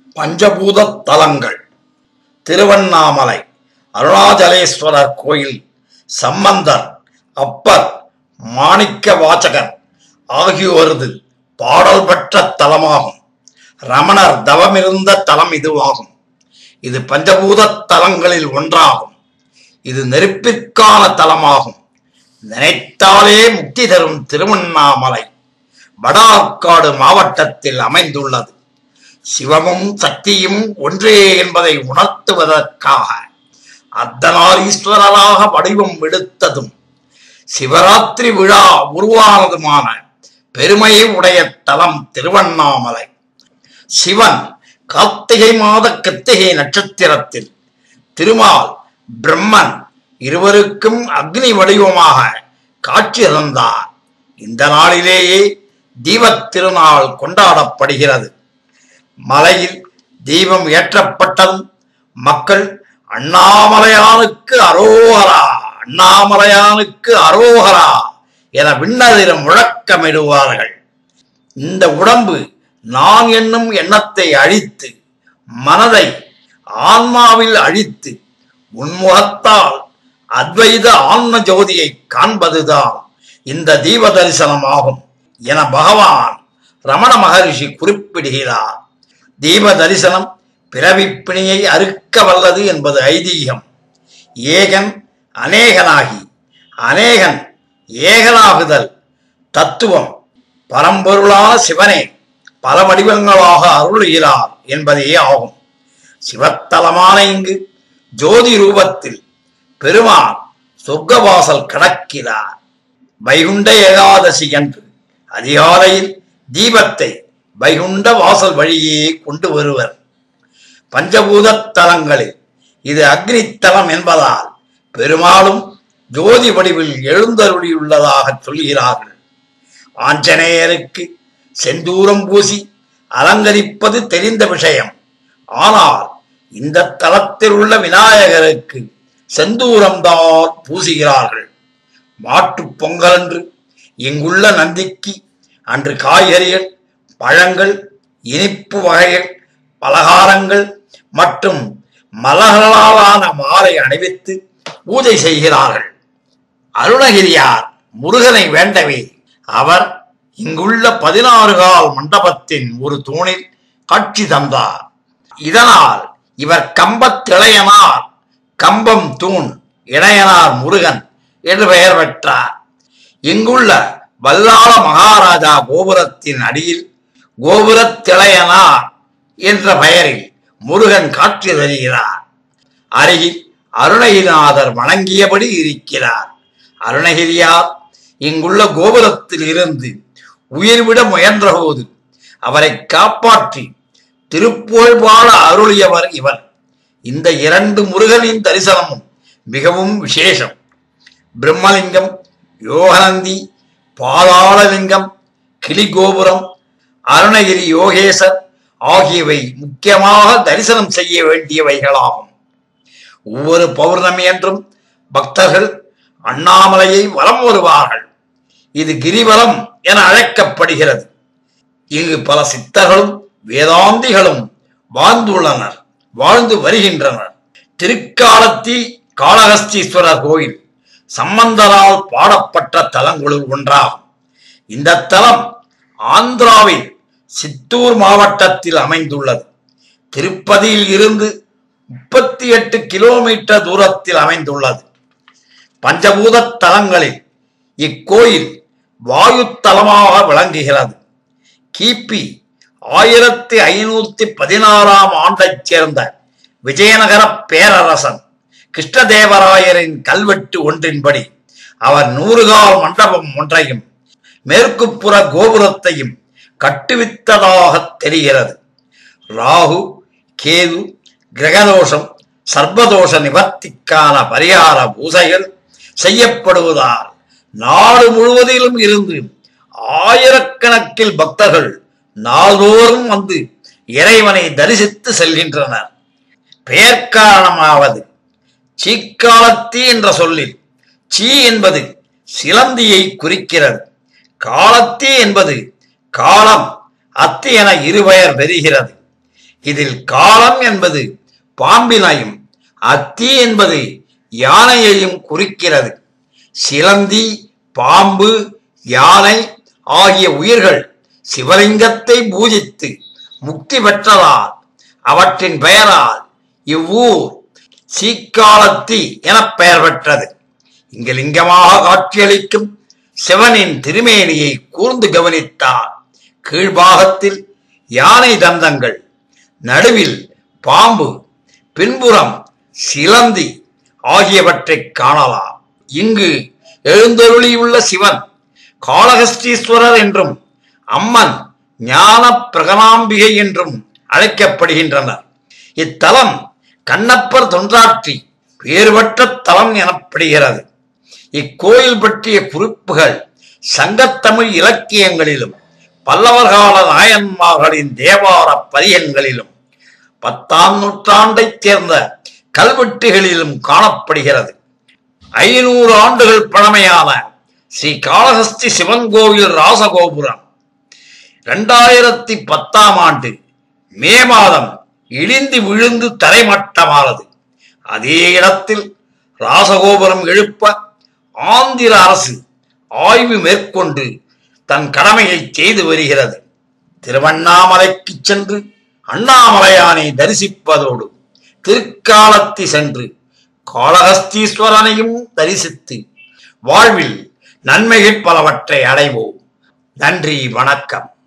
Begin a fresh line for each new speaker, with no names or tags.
பஞ்சபூத தலங்கள் திருவண்ணாமலை அருணாச்சலேஸ்வரர் கோயில் சம்பந்தர் அப்பர் மாணிக்க வாசகர் ஆகியோரது பாடல் பெற்ற தலமாகும் ரமணர் தவமிருந்த தலம் இதுவாகும் இது பஞ்சபூத தலங்களில் ஒன்றாகும் இது நெருப்பிற்கான தலமாகும் நினைத்தாலே முக்தி தரும் திருவண்ணாமலை வடார்காடு மாவட்டத்தில் அமைந்துள்ளது சிவமும் சக்தியும் ஒன்றே என்பதை உணர்த்துவதற்காக அர்த்தநாரீஸ்வரராக வடிவம் எடுத்ததும் சிவராத்திரி விழா உருவானதுமான பெருமையை உடைய தலம் திருவண்ணாமலை சிவன் கார்த்திகை மாத கிருத்திகை நட்சத்திரத்தில் திருமால் பிரம்மன் இருவருக்கும் அக்னி வடிவமாக காட்சி தந்தார் இந்த நாளிலேயே தீபத் திருநாள் கொண்டாடப்படுகிறது மலையில் தீபம் ஏற்றப்பட்டதும் மக்கள் அண்ணாமலையானுக்கு அரோகரா அண்ணாமலையானுக்கு அரோகரா என விண்ணதிரம் முழக்கமிடுவார்கள் இந்த உடம்பு நான் என்னும் எண்ணத்தை அழித்து மனதை ஆன்மாவில் அழித்து உன்முகத்தால் அத்வைத ஆன்ம ஜோதியை காண்பதுதான் இந்த தீப தரிசனமாகும் என பகவான் ரமண மகரிஷி குறிப்பிடுகிறார் தீப தரிசனம் பிறவிப் பிணியை அறுக்க வல்லது என்பது ஐதீகம் ஏகன் அநேகனாகி அநேகன் ஏகனாகுதல் தத்துவம் பரம்பொருளான சிவனே பல வடிவங்களாக அருளுகிறார் என்பதே ஆகும் சிவத்தலமான இங்கு ஜோதி ரூபத்தில் பெருமான் சொர்க்கவாசல் கடக்கிறார் வைகுண்ட ஏகாதசி என்று அதிகாலையில் தீபத்தை வைகுண்ட வாசல் வழியே கொண்டு வருவர் பஞ்சபூத தலங்களில் இது அக்னி தலம் என்பதால் பெருமாளும் ஜோதி வடிவில் எழுந்தருளியுள்ளதாக சொல்கிறார்கள் ஆஞ்சநேயருக்கு செந்தூரம் பூசி அலங்கரிப்பது தெரிந்த விஷயம் ஆனால் இந்த தலத்தில் உள்ள விநாயகருக்கு செந்தூரம்தான் பூசுகிறார்கள் மாட்டுப் பொங்கலன்று இங்குள்ள நந்திக்கு அன்று காய்கறிகள் பழங்கள் இனிப்பு வகைகள் பலகாரங்கள் மற்றும் மலர்களாலான மாலை அணிவித்து பூஜை செய்கிறார்கள் அருணகிரியார் முருகனை வேண்டவே அவர் இங்குள்ள பதினாறு கால் மண்டபத்தின் ஒரு தூணில் காட்சி தந்தார் இதனால் இவர் கம்பத்திளையனார் கம்பம் தூண் இளையனார் முருகன் என்று பெயர் பெற்றார் இங்குள்ள வல்லாள மகாராஜா கோபுரத்தின் அடியில் கோபுரத்திளையனார் என்ற பெயரில் முருகன் காட்சி தருகிறார் அருகில் அருணகிரிநாதர் வணங்கியபடி இருக்கிறார் அருணகிரியார் இங்குள்ள கோபுரத்தில் இருந்து உயிர்விட முயன்றபோது அவரை காப்பாற்றி திருப்புகழ் வாழ அருளியவர் இவர் இந்த இரண்டு முருகனின் தரிசனமும் மிகவும் விசேஷம் பிரம்மலிங்கம் யோகநந்தி பாதாளலிங்கம் கிளிகோபுரம் அருணகிரி யோகேசர் ஆகியவை முக்கியமாக தரிசனம் செய்ய வேண்டியவைகளாகும் ஒவ்வொரு பௌர்ணமி என்றும் பக்தர்கள் அண்ணாமலையை வலம் வருவார்கள் இது கிரிவலம் என அழைக்கப்படுகிறது இங்கு பல சித்தர்களும் வேதாந்திகளும் வாழ்ந்துள்ளனர் வாழ்ந்து வருகின்றனர் திருக்காலத்தி காளஹஸ்தீஸ்வரர் கோயில் சம்பந்தரால் பாடப்பட்ட தலங்களுள் ஒன்றாகும் இந்த தலம் ஆந்திராவில் சித்தூர் மாவட்டத்தில் அமைந்துள்ளது திருப்பதியில் இருந்து முப்பத்தி எட்டு கிலோமீட்டர் தூரத்தில் அமைந்துள்ளது பஞ்சபூத தலங்களில் இக்கோயில் வாயு தலமாக விளங்குகிறது கிபி ஆயிரத்தி ஐநூத்தி பதினாறாம் ஆண்டைச் சேர்ந்த விஜயநகர பேரரசன் கிருஷ்ணதேவராயரின் கல்வெட்டு ஒன்றின்படி அவர் நூறுகால் மண்டபம் ஒன்றையும் மேற்குப்புற கோபுரத்தையும் கட்டுவித்ததாக தெரிகிறது ராகு கேது கிரகதோஷம் சர்வதோஷ நிவர்த்திக்கான பரிகார பூசைகள் செய்யப்படுவதால் நாடு முழுவதிலும் இருந்து ஆயிரக்கணக்கில் பக்தர்கள் நாள்தோறும் வந்து இறைவனை தரிசித்து செல்கின்றனர் பெயர் காரணமாவது சீக்காலத்தி என்ற சொல்லில் சீ என்பது சிலந்தியை குறிக்கிறது காலத்தி என்பது காலம் அத்தி என இருபெயர் பெறுகிறது இதில் காலம் என்பது பாம்பினையும் அத்தி என்பது யானையையும் குறிக்கிறது சிலந்தி பாம்பு யானை ஆகிய உயிர்கள் சிவலிங்கத்தை பூஜித்து முக்தி பெற்றதால் அவற்றின் பெயரால் இவ்வூர் சீக்காலத்தி எனப் பெயர் பெற்றது இங்கு லிங்கமாக காட்சியளிக்கும் சிவனின் திருமேனியை கூர்ந்து கவனித்தார் கீழ்பாகத்தில் யானை தந்தங்கள் நடுவில் பாம்பு பின்புறம் சிலந்தி ஆகியவற்றைக் காணலாம் இங்கு எழுந்தருளியுள்ள சிவன் காளகஸ்டீஸ்வரர் என்றும் அம்மன் ஞான பிரகனாம்பிகை என்றும் அழைக்கப்படுகின்றனர் இத்தலம் கண்ணப்பர் தொன்றாற்றி வேறுபட்ட தலம் எனப்படுகிறது இக்கோயில் பற்றிய குறிப்புகள் சங்கத்தமிழ் இலக்கியங்களிலும் பல்லவர் கால நாயன்மார்களின் தேவார பதியங்களிலும் பத்தாம் நூற்றாண்டைச் சேர்ந்த கல்வெட்டுகளிலும் காணப்படுகிறது ஐநூறு ஆண்டுகள் பழமையான ஸ்ரீ காளஹஸ்தி சிவன் கோவில் ராசகோபுரம் இரண்டாயிரத்தி பத்தாம் ஆண்டு மே மாதம் இடிந்து விழுந்து தரைமட்டமானது அதே இடத்தில் ராசகோபுரம் எழுப்ப ஆந்திர அரசு ஆய்வு மேற்கொண்டு தன் கடமையை செய்து வருகிறது திருவண்ணாமலைக்கு சென்று அண்ணாமலையானை தரிசிப்பதோடு திருக்காலத்தி சென்று காளஹஸ்தீஸ்வரனையும் தரிசித்து வாழ்வில் நன்மைகள் பலவற்றை அடைவோம் நன்றி வணக்கம்